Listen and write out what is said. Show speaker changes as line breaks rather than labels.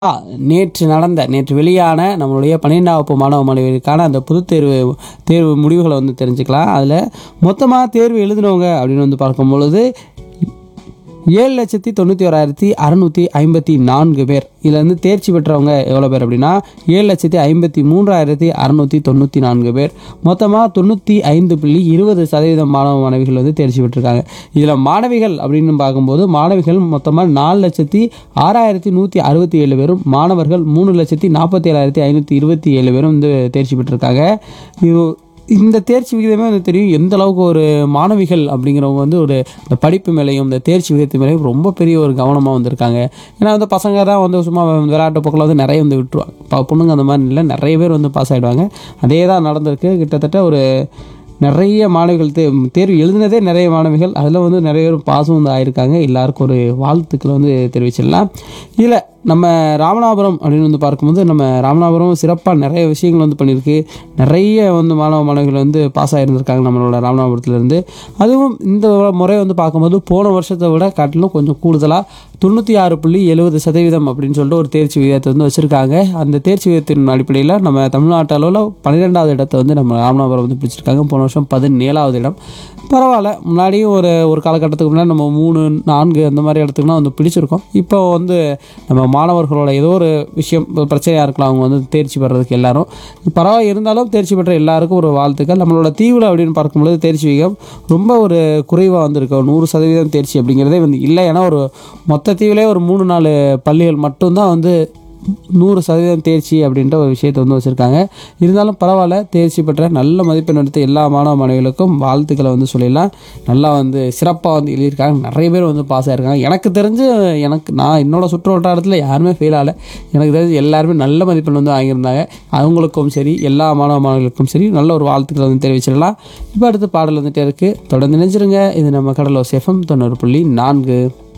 ஆ, நேற்று நடந்த நேற்று வெளியான நம்மளுடைய பன்னிரெண்டாம் வகுப்பு மாணவ மாணவிகளுக்கான அந்த பொதுத் தேர்வு தேர்வு முடிவுகளை வந்து தெரிஞ்சுக்கலாம் அதில் மொத்தமாக தேர்வு எழுதினவங்க அப்படின்னு வந்து பார்க்கும் பொழுது ஏழு லட்சத்தி தொண்ணூற்றி ஓராயிரத்தி அறநூற்றி ஐம்பத்தி நான்கு பேர் இதில் வந்து தேர்ச்சி பெற்றவங்க எவ்வளோ பேர் அப்படின்னா ஏழு லட்சத்தி ஐம்பத்தி மூன்றாயிரத்தி அறநூற்றி தொண்ணூற்றி நான்கு பேர் மொத்தமாக தொண்ணூற்றி ஐந்து புள்ளி இருபது சதவீதம் மாணவ மாணவிகள் வந்து தேர்ச்சி பெற்றிருக்காங்க இதில் மாணவிகள் அப்படின்னு பார்க்கும்போது மாணவிகள் மொத்தமாக நாலு லட்சத்தி ஆறாயிரத்தி நூற்றி அறுபத்தி ஏழு பேரும் மாணவர்கள் மூணு லட்சத்தி நாற்பத்தி ஏழாயிரத்தி ஐநூற்றி இருபத்தி ஏழு பேரும் வந்து தேர்ச்சி பெற்றிருக்காங்க இது இந்த தேர்ச்சி விகிதமே வந்து தெரியும் எந்த அளவுக்கு ஒரு மாணவிகள் அப்படிங்கிறவங்க வந்து ஒரு இந்த படிப்பு மேலேயும் இந்த தேர்ச்சி விகிதத்து மேலேயும் ரொம்ப பெரிய ஒரு கவனமாக வந்திருக்காங்க ஏன்னா வந்து பசங்க தான் வந்து சும்மா விளையாட்டு போக்கில் வந்து நிறைய வந்து விட்டுருவாங்க இப்போ பொண்ணுங்க அந்த மாதிரி இல்லை நிறைய பேர் வந்து பாஸ் ஆகிடுவாங்க அதே தான் நடந்திருக்கு கிட்டத்தட்ட ஒரு நிறைய மாணவிகள் தே தேர்வு எழுதினதே நிறைய மாணவிகள் அதில் வந்து நிறைய பேர் பாஸும் வந்து ஆயிருக்காங்க எல்லாருக்கும் ஒரு வாழ்த்துக்களை வந்து தெரிவிச்சிடலாம் இதில் நம்ம ராமநாதபுரம் அப்படின்னு வந்து பார்க்கும்போது நம்ம ராமநாதபுரம் சிறப்பாக நிறைய விஷயங்கள் வந்து பண்ணியிருக்கு நிறைய வந்து மாணவ மாணவிகள் வந்து பாஸ் ஆகிருந்திருக்காங்க நம்மளோட ராமநாதபுரத்துலேருந்து அதுவும் இந்த முறை வந்து பார்க்கும்போது போன வருஷத்தை விட காட்டிலும் கொஞ்சம் கூடுதலாக தொண்ணூற்றி ஆறு புள்ளி எழுபது சதவீதம் அப்படின்னு சொல்லிட்டு ஒரு தேர்ச்சி விகிதத்தை வந்து வச்சுருக்காங்க அந்த தேர்ச்சி விகிதத்தின் அடிப்படையில் நம்ம தமிழ்நாட்டு அளவில் பன்னிரெண்டாவது இடத்தை வந்து நம்ம ராமநாதபுரம் வந்து பிடிச்சிருக்காங்க போன வருஷம் பதினேழாவது இடம் பரவாயில்ல முன்னாடியும் ஒரு ஒரு காலகட்டத்துக்கு முன்னாடி நம்ம மூணு நான்கு அந்த மாதிரி இடத்துக்குலாம் வந்து பிடிச்சிருக்கோம் இப்போ வந்து நம்ம மாணவர்களோட ஏதோ ஒரு விஷயம் பிரச்சனையாக இருக்கலாம் அவங்க வந்து தேர்ச்சி பெறதுக்கு எல்லாரும் பரவாயில்ல இருந்தாலும் தேர்ச்சி பெற்ற எல்லாருக்கும் ஒரு வாழ்த்துக்கள் நம்மளோட தீவில் அப்படின்னு பார்க்கும்பொழுது தேர்ச்சி விகிதம் ரொம்ப ஒரு குறைவாக வந்திருக்கு நூறு சதவீதம் தேர்ச்சி அப்படிங்கிறதே வந்து இல்லை ஏன்னா ஒரு மொத்த தீவிலே ஒரு மூணு நாலு பள்ளிகள் மட்டும்தான் வந்து நூறு சதவீதம் தேர்ச்சி அப்படின்ற ஒரு விஷயத்தை வந்து வச்சுருக்காங்க இருந்தாலும் பரவாயில்ல தேர்ச்சி பெற்ற நல்ல மதிப்பெண் எடுத்த எல்லா மாணவ மாணவிகளுக்கும் வாழ்த்துக்களை வந்து சொல்லிடலாம் நல்லா வந்து சிறப்பாக வந்து எழுதியிருக்காங்க நிறைய பேர் வந்து பாஸ் ஆயிருக்காங்க எனக்கு தெரிஞ்சு எனக்கு நான் என்னோட சுற்று வட்டாரத்தில் யாருமே ஃபெயில் ஆகலை எனக்கு தெரிஞ்சு எல்லாருமே நல்ல மதிப்பெண் வந்து வாங்கியிருந்தாங்க அவங்களுக்கும் சரி எல்லா மாணவ மாணவிகளுக்கும் சரி நல்ல ஒரு வாழ்த்துக்களை வந்து தெரிவிச்சிடலாம் இப்போ அடுத்து பாடல் வந்துட்டே இருக்குது தொடர்ந்து நினைச்சிருங்க இது நம்ம கடலோ செஃபம் தொண்ணூறு புள்ளி நான்கு